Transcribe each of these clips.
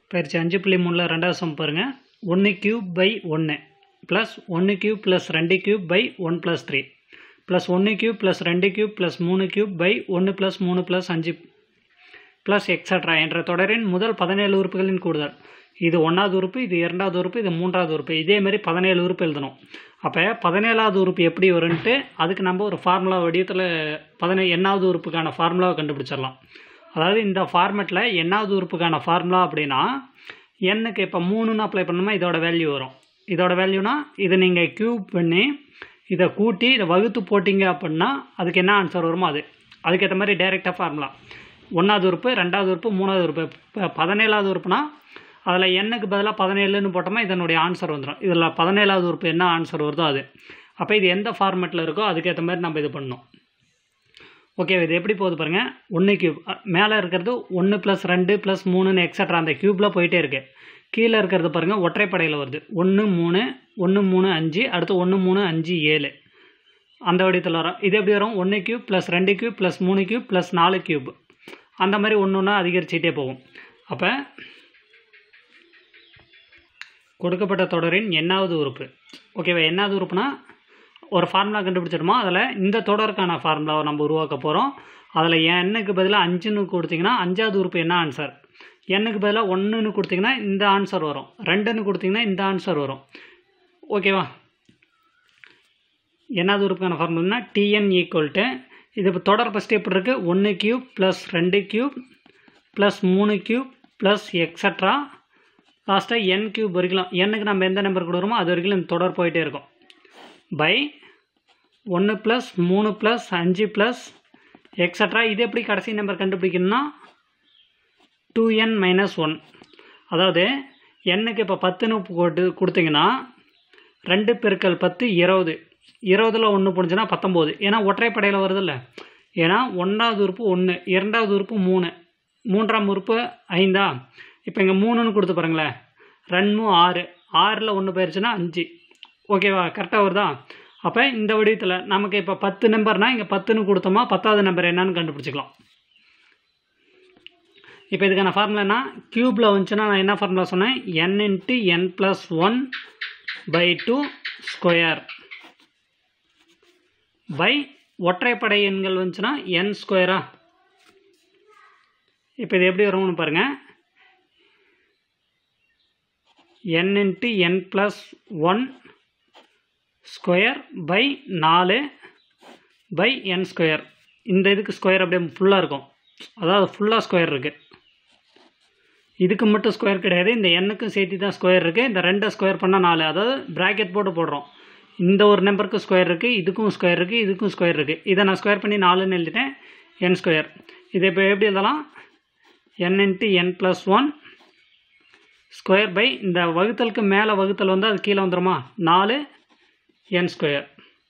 பயிற்சி அஞ்சு புள்ளி மூணில் ரெண்டாவது சம் பாருங்கள் ஒன்று கியூப் பை ஒன்று ப்ளஸ் ஒன்று கியூப் ப்ளஸ் ரெண்டு cube by one plus three plus ஒன்று கியூப் ப்ளஸ் ரெண்டு கியூப் ப்ளஸ் மூணு கியூப் பை ஒன்று ப்ளஸ் மூணு ப்ளஸ் அஞ்சு ப்ளஸ் எக்ஸட்ரா என்ற தொடரின் முதல் பதினேழு உறுப்புகளின் கூடுதல் இது ஒன்றாவது உறுப்பு இது இரண்டாவது உறுப்பு இது மூன்றாவது உறுப்பு இதே மாதிரி பதினேழு உறுப்பு எழுதணும் அப்போ பதினேழாவது உறுப்பு எப்படி வரும்ன்ட்டு அதுக்கு நம்ம ஒரு ஃபார்முலா வடிவத்தில் பதினே எண்ணாவது உறுப்புக்கான ஃபார்முலாவை கண்டுபிடிச்சிடலாம் அதாவது இந்த ஃபார்மெட்டில் எண்ணாவது உறுப்புக்கான ஃபார்முலா அப்படின்னா எண்ணுக்கு இப்போ மூணுன்னு அப்ளை பண்ணோமா இதோட வேல்யூ வரும் இதோட வேல்யூனா இதை நீங்கள் க்யூப் பண்ணி இதை கூட்டி இதை வகுத்து போட்டிங்க அப்படின்னா அதுக்கு என்ன ஆன்சர் வருமோ அது அதுக்கேற்ற மாதிரி டைரெக்டாக ஃபார்முலா ஒன்றாவது உறுப்பு ரெண்டாவது உறுப்பு மூணாவது உறுப்பு இப்போ பதினேழாவது உறுப்புனா அதில் எண்ணுக்கு பதிலாக பதினேழுன்னு போட்டோமா இதனுடைய ஆன்சர் வந்துடும் இதில் பதினேழாவது உறுப்பு என்ன ஆன்சர் வருதோ அது அப்போ இது எந்த ஃபார்மெட்டில் இருக்கோ அதுக்கேற்ற மாதிரி நம்ம இது பண்ணணும் ஓகே இது எப்படி போகுது பாருங்கள் ஒன்று கியூப் மேலே இருக்கிறது ஒன்று ப்ளஸ் ரெண்டு ப்ளஸ் மூணுன்னு எக்ஸட்ரா அந்த க்யூப்பில் போயிட்டே இருக்குது கீழே இருக்கிறது பாருங்கள் ஒற்றைப்படையில் வருது ஒன்று மூணு ஒன்று மூணு அஞ்சு அடுத்து ஒன்று மூணு அஞ்சு ஏழு அந்த வடிவத்தில் வரும் இது எப்படி வரும் ஒன்று கியூப் ப்ளஸ் ரெண்டு கியூப் ப்ளஸ் மூணு கியூப் ப்ளஸ் நாலு கியூப் அந்த மாதிரி ஒன்று ஒன்றா அதிகரிச்சுட்டே போகும் அப்போ கொடுக்கப்பட்ட தொடரின் எண்ணாவது உறுப்பு ஓகேவா எண்ணாவது உறுப்புனா ஒரு ஃபார்முலா கண்டுபிடிச்சிடுமா அதில் இந்த தொடருக்கான ஃபார்முலாவை நம்ம உருவாக்க போகிறோம் அதில் எண்ணுக்கு பதிலாக அஞ்சுன்னு கொடுத்தீங்கன்னா அஞ்சாவது உறுப்பு என்ன ஆன்சர் எண்ணுக்கு பதிலாக ஒன்றுன்னு கொடுத்தீங்கன்னா இந்த ஆன்சர் வரும் ரெண்டுன்னு கொடுத்தீங்கன்னா இந்த ஆன்சர் வரும் ஓகேவா எண்ணாவது உறுப்புக்கான ஃபார்முலானா டிஎன் ஈக்குவல்ட்டு இது இப்போ தொடர் ஃபஸ்ட்டு எப்படி இருக்குது ஒன்று கியூப் ப்ளஸ் ரெண்டு கியூப் ப்ளஸ் மூணு கியூப் ப்ளஸ் எக்ஸட்ரா லாஸ்ட்டாக என் கியூப் வரைக்கும் எண்ணுக்கு நம்ம எந்த நம்பர் கொடுக்குறோமோ அது வரைக்கும் இந்த தொடர் போயிட்டே இருக்கும் பை ஒன்று ப்ளஸ் மூணு ப்ளஸ் அஞ்சு ப்ளஸ் எக்ஸட்ரா இது எப்படி கடைசி நம்பர் கண்டுபிடிக்கணும்னா டூ என் மைனஸ் ஒன் அதாவது எண்ணுக்கு இப்போ பத்துன்னு போட்டு கொடுத்தீங்கன்னா ரெண்டு பெருக்கல் பத்து இருபது இருபதில் ஒன்று புரிஞ்சுன்னா பத்தொம்போது ஏன்னா ஒற்றைப்படையில் வருதில்ல ஏன்னா ஒன்றாவது உறுப்பு ஒன்று இரண்டாவது உறுப்பு மூணு மூன்றாம் உறுப்பு ஐந்தா இப்போ இங்கே மூணுன்னு கொடுத்து பாருங்களேன் ரெண்டு ஆறு ஆறில் ஒன்று போயிடுச்சுன்னா அஞ்சு ஓகேவா கரெக்டாக வருதா அப்போ இந்த வடிவத்தில் நமக்கு இப்போ பத்து நம்பர்னால் இங்கே பத்துன்னு கொடுத்தோமா பத்தாவது நம்பர் என்னன்னு கண்டுபிடிச்சிக்கலாம் இப்போ இதுக்கான ஃபார்முலானா க்யூப்பில் வந்துச்சுன்னா நான் என்ன ஃபார்முலா சொன்னேன் n into n plus one by two square by ஒற்றைப்படை எண்கள் வந்துச்சுன்னா என் ஸ்கொயரா இப்போ இது எப்படி வரும்னு பாருங்கள் n into n plus one square by நாலு பை என் ஸ்கொயர் இந்த இதுக்கு ஸ்கொயர் அப்படியே ஃபுல்லாக இருக்கும் அதாவது ஃபுல்லாக ஸ்கொயர் இருக்குது இதுக்கு மட்டும் ஸ்கொயர் கிடையாது இந்த எண்ணுக்கும் சேர்த்து தான் ஸ்கொயர் இருக்குது இந்த ரெண்டை ஸ்கொயர் பண்ணால் நாலு அதாவது ப்ராக்கெட் போட்டு போடுறோம் இந்த ஒரு நம்பருக்கு ஸ்கொயர் இருக்குது இதுக்கும் ஸ்கொயர் இருக்குது இதுக்கும் ஸ்கொயர் இருக்குது இதை நான் ஸ்கொயர் பண்ணி நாலுன்னு எழுதிட்டேன் என் ஸ்கொயர் இதை இப்போ எப்படி எழுதலாம் n into n plus one square by இந்த வகுத்தலுக்கு மேலே வகுத்தல் வந்து அது கீழே வந்துடுமா நாலு என் ஸ்கொயர்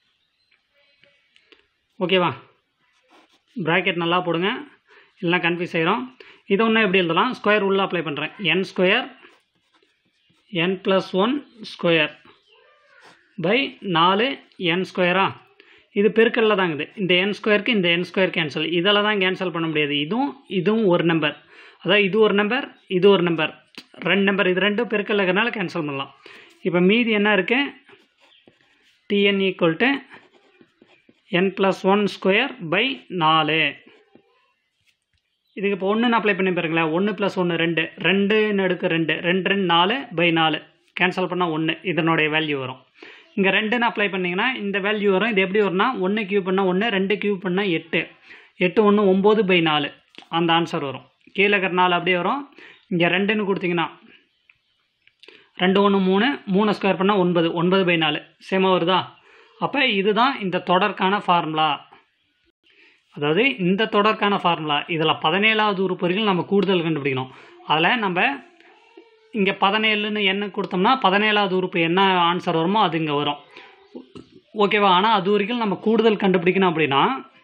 ஓகேவா ப்ராக்கெட் நல்லா போடுங்க இல்லைனா கன்ஃபியூஸ் ஆயிரும் இதை ஒன்று எப்படி எழுதலாம் ஸ்கொயர் உள்ளே அப்ளை பண்ணுறேன் n square n plus one square by நாலு என் ஸ்கொயரா இது பெருக்கல்ல தாங்குது இந்த என் ஸ்கொயருக்கு இந்த என் ஸ்கொயர் கேன்சல் இதில் தான் கேன்சல் பண்ண முடியாது இதுவும் இதுவும் ஒரு நம்பர் அதாவது இது ஒரு நம்பர் இது ஒரு நம்பர் ரெண்டு நம்பர் இது ரெண்டும் பெருக்கல் இருக்கிறனால கேன்சல் பண்ணலாம் இப்போ மீதி என்ன இருக்குது TN equal to n plus one square by நாலு இதுக்கு இப்போ ஒன்றுன்னு அப்ளை பண்ணி பாருங்களேன் ஒன்று ப்ளஸ் ஒன்று ரெண்டு ரெண்டுன்னு எடுக்க ரெண்டு ரெண்டு ரெண்டு நாலு பை நாலு கேன்சல் பண்ணால் ஒன்று இதனுடைய வேல்யூ வரும் இங்கே ரெண்டுன்னு அப்ளை பண்ணிங்கன்னா இந்த வேல்யூ வரும் இது எப்படி வரும்னா ஒன்று கியூப் பண்ணால் ஒன்று ரெண்டு கியூப் பண்ணால் எட்டு எட்டு ஒன்று ஒம்பது பை நாலு அந்த ஆன்சர் வரும் கீழே இருக்கிற நாலு அப்படியே வரும் இங்கே ரெண்டுன்னு கொடுத்தீங்கன்னா ரெண்டு ஒன்று மூணு மூணு ஸ்கொயர் பண்ணால் ஒன்பது ஒன்பது பை நாலு சேமாக வருதா அப்போ இதுதான் இந்த தொடர்க்கான ஃபார்முலா அதாவது இந்த தொடர்க்கான ஃபார்முலா இதில் பதினேழாவது உறுப்பு வரைக்கும் நம்ம கூடுதல் கண்டுபிடிக்கணும் அதில் நம்ம இங்கே பதினேழுன்னு என்ன கொடுத்தோம்னா பதினேழாவது உறுப்பு என்ன ஆன்சர் வருமோ அது இங்கே வரும் ஓகேவா ஆனால் அது வரைக்கும் நம்ம கூடுதல் கண்டுபிடிக்கணும் அப்படின்னா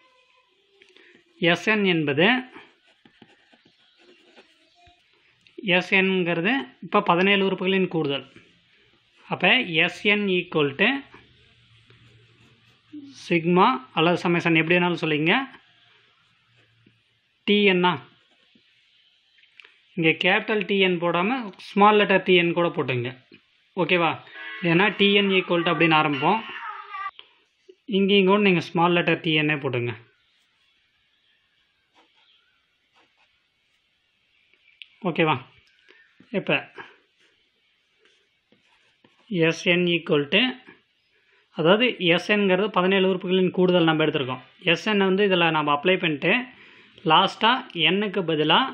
எஸ்என் என்பது எஸ்என்ங்கிறது இப்போ பதினேழு உறுப்புகளின் கூடுதல் அப்போ எஸ்என் ஈக்குவல் டு சிக்மா அல்லது சமேசன் எப்படி வேணாலும் சொல்லிங்க டிஎன்னா இங்கே கேபிட்டல் டிஎன் போடாமல் ஸ்மால் லெட்டர் டிஎன் கூட போட்டுங்க ஓகேவா ஏன்னா டிஎன் ஈக்குவல் டு அப்படின்னு ஆரம்பிப்போம் இங்கேயும் கூட நீங்கள் ஸ்மால் லெட்டர் டிஎன்னே போட்டுங்க ஓகேவா இப்போ எஸ்என் ஈக்குவல் டு அதாவது எஸ்என்ங்கிறது பதினேழு உறுப்புகளின் கூடுதல் நம்ம எடுத்திருக்கோம் எஸ்என் வந்து இதில் நம்ம அப்ளை பண்ணிட்டு லாஸ்ட்டாக எண்ணுக்கு பதிலாக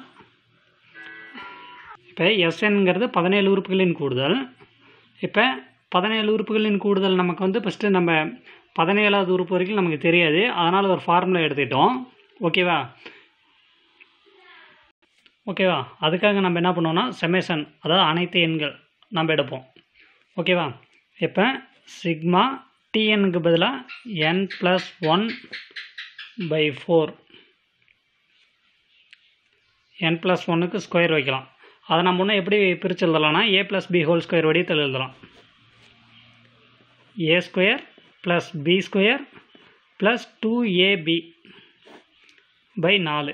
இப்போ எஸ்என்ங்கிறது பதினேழு உறுப்புகளின் கூடுதல் இப்போ பதினேழு உறுப்புகளின் கூடுதல் நமக்கு வந்து ஃபஸ்ட்டு நம்ம பதினேழாவது உறுப்பு வரைக்கும் நமக்கு தெரியாது அதனால் ஒரு ஃபார்முலா எடுத்துக்கிட்டோம் ஓகேவா ஓகேவா அதுக்காக நம்ம என்ன பண்ணுவோம்னா செமேசன் அதாவது அனைத்து எண்கள் நம்ம எடுப்போம் ஓகேவா இப்போ சிக்மா டிஎனுக்கு பதிலாக n plus one by four n plus ஒன்னுக்கு ஸ்கொயர் வைக்கலாம் அதை நம்ம இன்னும் எப்படி பிரித்து எழுதலாம்னா A plus B whole square வடிவத்தில் எழுதலாம் A square plus B square plus two AB by நாலு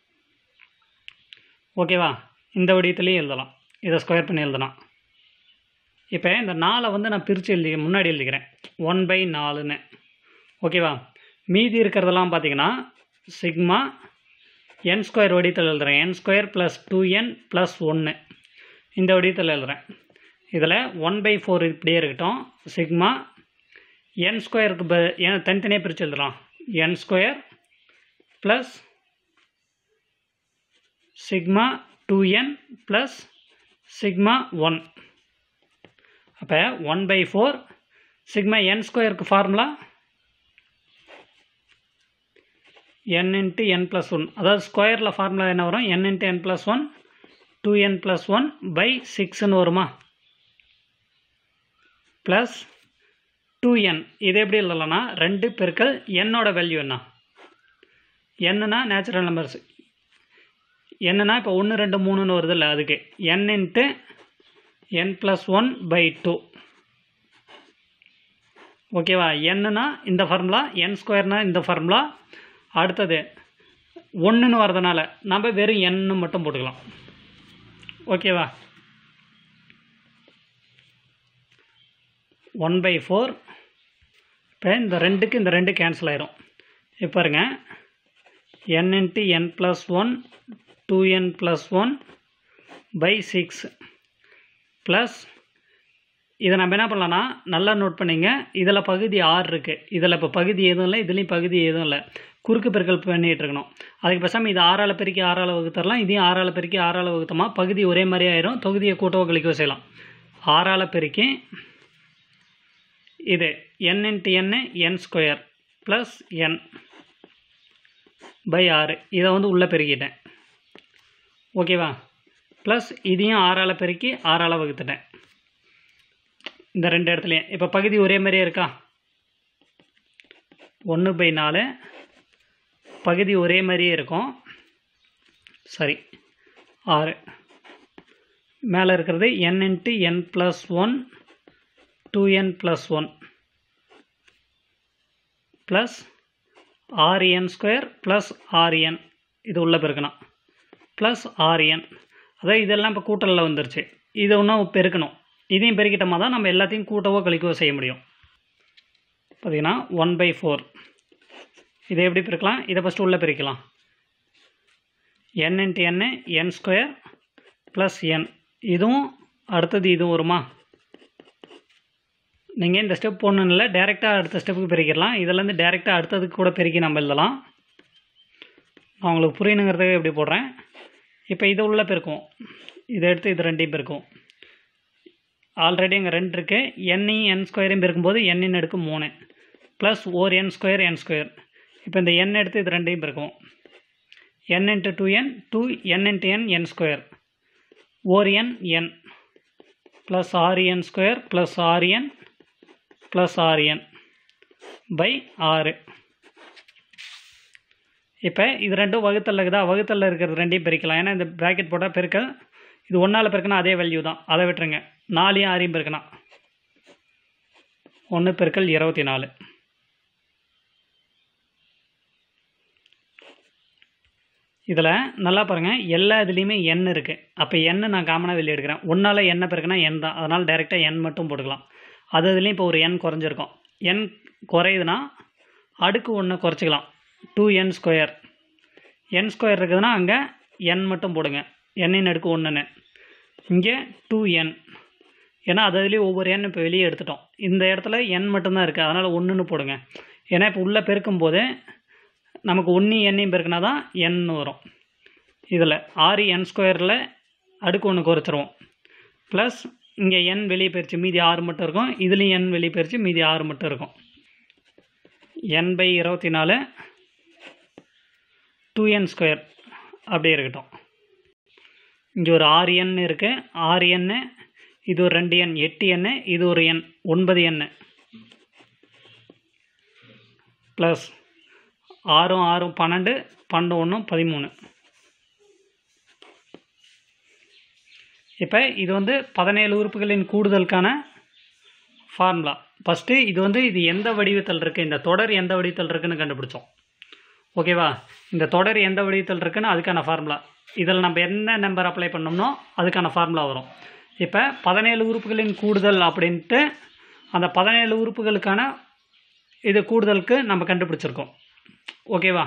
ஓகேவா இந்த வடிவத்துலேயும் எழுதலாம் இதை ஸ்கொயர் பண்ணி எழுதலாம் இப்போ இந்த நாலை வந்து நான் பிரித்து எழுதி முன்னாடி எழுதிக்கிறேன் ஒன் பை நாலுன்னு ஓகேவா மீதி இருக்கிறதெல்லாம் பார்த்தீங்கன்னா சிக்மா என் ஸ்கொயர் வடிவத்தில் எழுதுகிறேன் n square plus two n plus ஒன்று இந்த வடிவத்தில் எழுதுகிறேன் இதில் ஒன் பை ஃபோர் இப்படியே இருக்கட்டும் சிக்மா என் ஸ்கொயருக்கு ப என் தனித்தனியாக பிரித்து எழுதலாம் n square plus sigma two n plus sigma one அப்போ one by four sigma n ஸ்கொயருக்கு formula n into n plus one அதாவது ஸ்கொயரில் ஃபார்முலா என்ன வரும் n into n plus one two n plus one by சிக்ஸ்னு வருமா plus two என் இது எப்படி எழுதலாம்னா ரெண்டு பெருக்கல் என்னோட வேல்யூ என்ன என்னன்னா நேச்சுரல் நம்பர்ஸ் என்னன்னா இப்போ ஒன்று ரெண்டு மூணுன்னு வருது இல்லை அதுக்கு n into n plus one by two ஓகேவா என்னன்னா இந்த ஃபார்முலா என் ஸ்கொயர்னா இந்த ஃபார்முலா அடுத்தது ஒன்றுன்னு வரதுனால நம்ம வெறும் என்னு மட்டும் போட்டுக்கலாம் ஓகேவா ஒன் பை ஃபோர் இப்போ இந்த ரெண்டுக்கு இந்த ரெண்டு கேன்சல் ஆயிரும் இப்போ பாருங்க n into n plus one two n plus one by six plus இதை நம்ம என்ன பண்ணலாம்னா நல்லா நோட் பண்ணிங்க இதில் பகுதி ஆறு இருக்குது இதில் இப்போ பகுதி எதுவும் இல்லை இதுலேயும் பகுதி எதுவும் இல்லை குறுக்கு பெருக்கல் பண்ணிகிட்டு இருக்கணும் அதுக்கு பேசாமல் இது ஆறால் பெருக்கி ஆறால் வகுத்தரலாம் இதையும் ஆறால் பெருக்கி ஆறால் வகுத்தோமா பகுதி ஒரே மாதிரி ஆயிரும் தொகுதியை கூட்டவோ கழிக்கவோ செய்யலாம் ஆறால் பெருக்கி இது n into n n square plus n by ஆறு இதை வந்து உள்ளே பெருக்கிட்டேன் ஓகேவா ப்ளஸ் இதையும் ஆறால் பெருக்கி ஆறால் வகுத்துட்டேன் இந்த ரெண்டு இடத்துலையும் இப்போ பகுதி ஒரே மாதிரியே இருக்கா ஒன்று பை நாலு பகுதி ஒரே மாதிரியே இருக்கும் சரி ஆறு மேலே இருக்கிறது n into n plus one two n plus one plus ஆறு என் ஸ்கொயர் ப்ளஸ் ஆறு என் இது உள்ளே பெருக்கணும் ப்ளஸ் ஆறு என் அதாவது இதெல்லாம் இப்போ கூட்டலில் வந்துருச்சு இதை இன்னும் பெருக்கணும் இதையும் பெருக்கிட்டோமா தான் நம்ம எல்லாத்தையும் கூட்டவோ கழிக்கவோ செய்ய முடியும் பார்த்தீங்கன்னா ஒன் பை ஃபோர் இதை எப்படி பிரிக்கலாம் இதை ஃபஸ்ட்டு உள்ளே பிரிக்கலாம் n into n n square plus n இதுவும் அடுத்தது இதுவும் வருமா நீங்கள் இந்த ஸ்டெப் போடணும் இல்லை டேரெக்டாக அடுத்த ஸ்டெப்புக்கு பிரிக்கலாம் இதிலேருந்து டேரெக்டாக அடுத்ததுக்கு கூட பெருக்கி நம்ம எழுதலாம் நான் உங்களுக்கு புரியணுங்கிறதுக்கு எப்படி போடுறேன் இப்போ இதை உள்ளே பெருக்கும் இதை எடுத்து இது ரெண்டையும் பெருக்கும் ஆல்ரெடி இங்கே ரெண்டு இருக்குது எண்ணையும் என் ஸ்கொயரையும் பெருக்கும்போது எண்ணின் எடுக்கு மூணு plus or n square n square இப்போ இந்த எண் எடுத்து இது ரெண்டையும் பெருக்கும் n into two n two n into n n square or n n plus ஆறு என் ஸ்கொயர் ப்ளஸ் ஆறு என் ப்ளஸ் ஆறு என் பை ஆறு இப்போ இது ரெண்டும் வகுத்தல் இருக்குதா வகுத்தலில் இருக்கிறது ரெண்டையும் பெருக்கலாம் ஏன்னா இந்த ப்ராக்கெட் போட்டால் பெருக்கல் இது ஒன்றால் பெருக்கினா அதே வேல்யூ தான் அதை விட்டுருங்க நாலையும் ஆறையும் பெருக்கணும் ஒன்று பெருக்கல் இருபத்தி நாலு இதில் நல்லா பாருங்கள் எல்லா இதுலேயுமே எண் இருக்குது அப்போ எண்ணை நான் காமனாக வெளியே எடுக்கிறேன் ஒன்றால் என்ன பிறகுனா எண் தான் அதனால் டேரெக்டாக எண் மட்டும் போட்டுக்கலாம் அது இதுலேயும் இப்போ ஒரு எண் குறைஞ்சிருக்கும் எண் குறையுதுன்னா அடுக்கு ஒன்று குறைச்சிக்கலாம் two n square n square இருக்குதுன்னா அங்கே என் மட்டும் போடுங்க எண்ணின் அடுக்கு ஒன்றுன்னு இங்கே டூ என் ஏன்னா அது அதுலேயே ஒவ்வொரு எண் இப்போ வெளியே எடுத்துட்டோம் இந்த இடத்துல எண் மட்டும்தான் இருக்குது அதனால் ஒன்றுன்னு போடுங்க ஏன்னா இப்போ உள்ளே பெருக்கும் போது நமக்கு ஒன்று எண்ணையும் பெருக்கினா தான் எண் வரும் இதில் ஆறு என் ஸ்கொயரில் அடுக்கு ஒன்று குறைச்சிருவோம் ப்ளஸ் இங்கே எண் வெளியே போயிடுச்சு மீதி ஆறு மட்டும் இருக்கும் இதுலேயும் எண் வெளியே போயிடுச்சு மீதி ஆறு மட்டும் இருக்கும் என் பை இருபத்தி நாலு டூ என் ஸ்கொயர் அப்படியே இருக்கட்டும் இங்கே ஒரு ஆறு எண் இருக்குது ஆறு எண்ணு இது ஒரு ரெண்டு எண் எட்டு எண்ணு இது ஒரு எண் ஒன்பது எண்ணு ப்ளஸ் ஆறும் ஆறும் பன்னெண்டு பன்னெண்டு ஒன்றும் பதிமூணு இப்போ இது வந்து பதினேழு உறுப்புகளின் கூடுதலுக்கான ஃபார்முலா ஃபஸ்ட்டு இது வந்து இது எந்த வடிவத்தில் இருக்குது இந்த தொடர் எந்த வடிவத்தில் இருக்குன்னு கண்டுபிடிச்சோம் ஓகேவா இந்த தொடர் எந்த வடிவத்தில் இருக்குன்னு அதுக்கான ஃபார்முலா இதில் நம்ம என்ன நம்பர் அப்ளை பண்ணோம்னோ அதுக்கான ஃபார்முலா வரும் இப்போ பதினேழு உறுப்புகளின் கூடுதல் அப்படின்ட்டு அந்த பதினேழு உறுப்புகளுக்கான இது கூடுதலுக்கு நம்ம கண்டுபிடிச்சிருக்கோம் ஓகேவா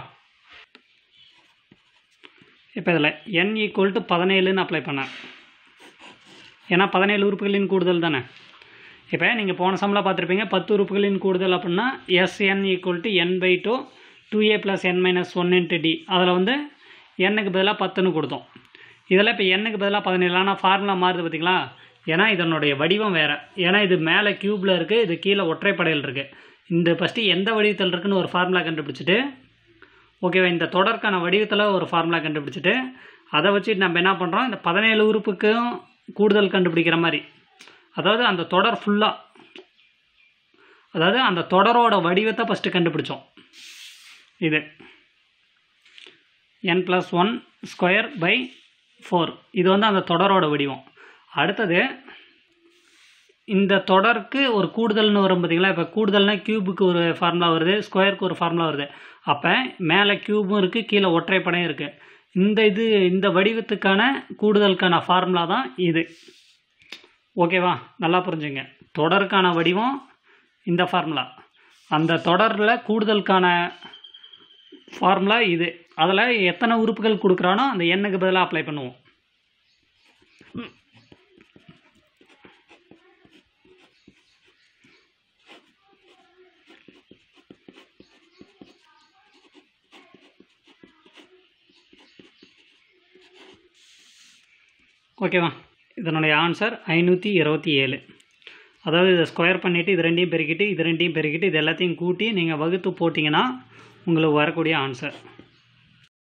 இப்போ இதில் n ஈக்குவல் டு பதினேழுன்னு அப்ளை பண்ணேன் ஏன்னா பதினேழு உறுப்புகளின் கூடுதல் தானே இப்போ நீங்கள் போன சம்பளம் பார்த்துருப்பீங்க பத்து உறுப்புகளின் கூடுதல் அப்படின்னா SN equal to n by two two A plus n minus one into D அதில் வந்து எண்ணுக்கு பதிலாக பத்துன்னு கொடுத்தோம் இதில் இப்போ எண்ணுக்கு பதிலாக பதினேழு ஆனால் ஃபார்முலா மாறுது பார்த்தீங்களா ஏன்னா இதனுடைய வடிவம் வேறு ஏன்னா இது மேலே க்யூப்பில் இருக்குது இது கீழே ஒற்றைப்படையில் இருக்குது இந்த ஃபஸ்ட்டு எந்த வடிவத்தில் இருக்குன்னு ஒரு ஃபார்முலா கண்டுபிடிச்சிட்டு ஓகேவா இந்த தொடர்க்கான வடிவத்தில் ஒரு ஃபார்முலா கண்டுபிடிச்சிட்டு அதை வச்சு நம்ம என்ன பண்ணுறோம் இந்த பதினேழு உறுப்புக்கும் கூடுதல் கண்டுபிடிக்கிற மாதிரி அதாவது அந்த தொடர் ஃபுல்லாக அதாவது அந்த தொடரோட வடிவத்தை ஃபஸ்ட்டு கண்டுபிடிச்சோம் இது n plus one square by four இது வந்து அந்த தொடரோட வடிவம் அடுத்தது இந்த தொடருக்கு ஒரு கூடுதல்னு வரும் பார்த்தீங்களா இப்போ கூடுதல்னா கியூபுக்கு ஒரு ஃபார்முலா வருது ஸ்கொயருக்கு ஒரு ஃபார்முலா வருது அப்போ மேலே கியூபும் இருக்குது கீழே ஒற்றைப்படையும் இருக்குது இந்த இது இந்த வடிவத்துக்கான கூடுதலுக்கான ஃபார்முலா தான் இது ஓகேவா நல்லா புரிஞ்சுங்க தொடருக்கான வடிவம் இந்த ஃபார்முலா அந்த தொடரில் கூடுதலுக்கான ஃபார்முலா இது அதில் எத்தனை உறுப்புகள் கொடுக்குறானோ அந்த எண்ணுக்கு பதிலாக அப்ளை பண்ணுவோம் ஓகேவா இதனுடைய ஆன்சர் ஐநூற்றி இருபத்தி ஏழு அதாவது இதை ஸ்கொயர் பண்ணிவிட்டு இது ரெண்டையும் பெருக்கிட்டு இது ரெண்டையும் பெருக்கிட்டு இது எல்லாத்தையும் கூட்டி நீங்கள் வகுத்து போட்டிங்கன்னா உங்களுக்கு வரக்கூடிய ஆன்சர்